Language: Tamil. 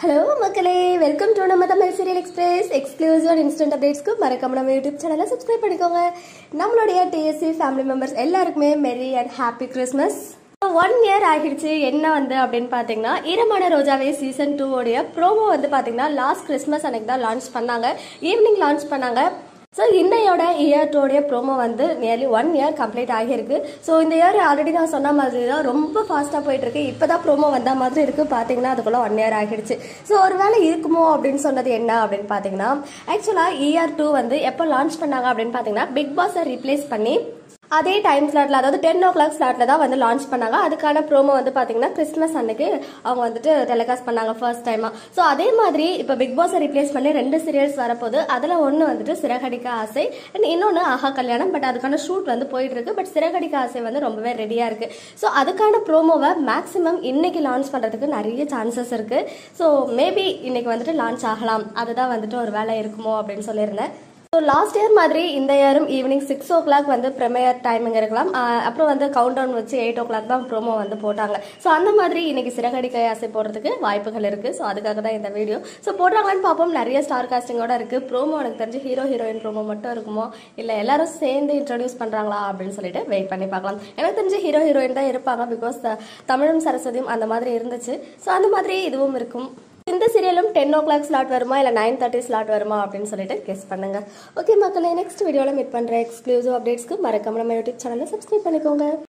ஹலோ மக்களே வெல்கம் டு நம்ம Tamil serial express exclusive and instant அப்டேட்ஸ்க்கு மறக்காம நம்ம யூடியூப் சேனலை சப்ஸ்கிரைப் பண்ணிக்கோங்க நம்மளுடைய டிஎஸ்சி ஃபேமிலி மெம்பர்ஸ் எல்லாருக்குமே merry and happy Christmas one year ஆகிடுச்சு என்ன வந்து அப்படின்னு பார்த்தீங்கன்னா ஈரமான ரோஜாவே சீசன் டூ உடைய ப்ரோமோ வந்து பார்த்தீங்கன்னா லாஸ்ட் கிறிஸ்மஸ் அன்னைக்கு தான் லான்ச் பண்ணாங்க ஈவினிங் லான்ச் பண்ணாங்க ஸோ இன்னையோட இயர் டூடைய ப்ரோமோ வந்து நியர்லி ஒன் இயர் கம்ப்ளீட் ஆகியிருக்கு ஸோ இந்த இயர் ஆல்ரெடி நான் சொன்ன மாதிரி தான் ரொம்ப ஃபாஸ்ட்டாக போயிட்டு இருக்கு இப்போ தான் ப்ரோமோ வந்த மாதிரி இருக்கு பார்த்தீங்கன்னா அதுக்குள்ள ஒன் இயர் ஆகிடுச்சு ஸோ ஒருவேளை இருக்குமோ அப்படின்னு சொன்னது என்ன அப்படின்னு பார்த்தீங்கன்னா ஆக்சுவலாக இயர் டூ வந்து எப்போ லான்ச் பண்ணாங்க அப்படின்னு பார்த்தீங்கன்னா பிக் பாஸை ரீப்ளேஸ் பண்ணி அதே டைம் ஸ்லாட்ல அதாவது டென் ஓ கிளாக் ஸ்லாட்ல தான் வந்து லான்ச் பண்ணாங்க அதுக்கான ப்ரோமோ வந்து பாத்தீங்கன்னா கிறிஸ்மஸ் அன்னைக்கு அவங்க வந்துட்டு டெலிகாஸ்ட் பண்ணாங்க ஃபர்ஸ்ட் டைமா ஸோ அதே மாதிரி இப்போ பிக் பாஸை ரீப்ளேஸ் பண்ணி ரெண்டு சீரியல்ஸ் வரப்போகுது அதில் ஒன்று வந்துட்டு சிறகடிக்க ஆசை அண்ட் இன்னொன்று ஆஹா கல்யாணம் பட் அதுக்கான ஷூட் வந்து போயிட்டு இருக்கு பட் சிறகடிக்க ஆசை வந்து ரொம்பவே ரெடியாக இருக்கு ஸோ அதுக்கான ப்ரோமோவை மேக்ஸிமம் இன்னைக்கு லான்ச் பண்ணுறதுக்கு நிறைய சான்சஸ் இருக்கு ஸோ மேபி இன்னைக்கு வந்துட்டு லான்ச் ஆகலாம் அதுதான் வந்துட்டு ஒரு வேலை இருக்குமோ அப்படின்னு சொல்லியிருந்தேன் ஸோ லாஸ்ட் இயர் மாதிரி இந்த இயரும் ஈவினிங் சிக்ஸ் ஓ கிளாக் வந்து ப்ரிமியர் டைமிங் இருக்கலாம் ஆஹ் அப்புறம் வந்து கவுண்ட் டவுன் வச்சு எயிட் ஓ கிளாக் தான் ப்ரோமோ வந்து போட்டாங்க ஸோ அந்த மாதிரி இன்னைக்கு சிறகடிக்க ஆசை போடுறதுக்கு வாய்ப்புகள் இருக்கு ஸோ அதுக்காக தான் இந்த வீடியோ ஸோ போடுறாங்களான்னு பார்ப்போம் நிறைய ஸ்டார் காஸ்டிங்கோட இருக்கு ப்ரோமோ எனக்கு தெரிஞ்சு ஹீரோ ஹீரோயின் ப்ரோமோ மட்டும் இருக்குமோ இல்லை எல்லாரும் சேர்ந்து இன்ட்ரடியூஸ் பண்றாங்களா அப்படின்னு சொல்லிட்டு வெயிட் பண்ணி பார்க்கலாம் எனக்கு தெரிஞ்சு ஹீரோ ஹீரோயின் தான் இருப்பாங்க பிகாஸ் தமிழும் சரஸ்வதியும் அந்த மாதிரி இருந்துச்சு ஸோ அந்த மாதிரி இதுவும் இருக்கும் இந்த சீரியலும் டென் ஓ கிளாக் ஸ்லாட் வருமா இல்லை நைன் தேர்ட்டி ஸ்லாட் வருமா அப்படின்னு சொல்லிட்டு கெஸ் பண்ணுங்க ஓகே மக்களே நெக்ஸ்ட் வீடியோவில் மீட் பண்ணுற எக்ஸ்க்ளூசிவ் அப்டேட்ஸ்க்கு மறக்காம நம்ம யூடியூப் சேனலை சப்ஸ்கிரைப் பண்ணிக்கோங்க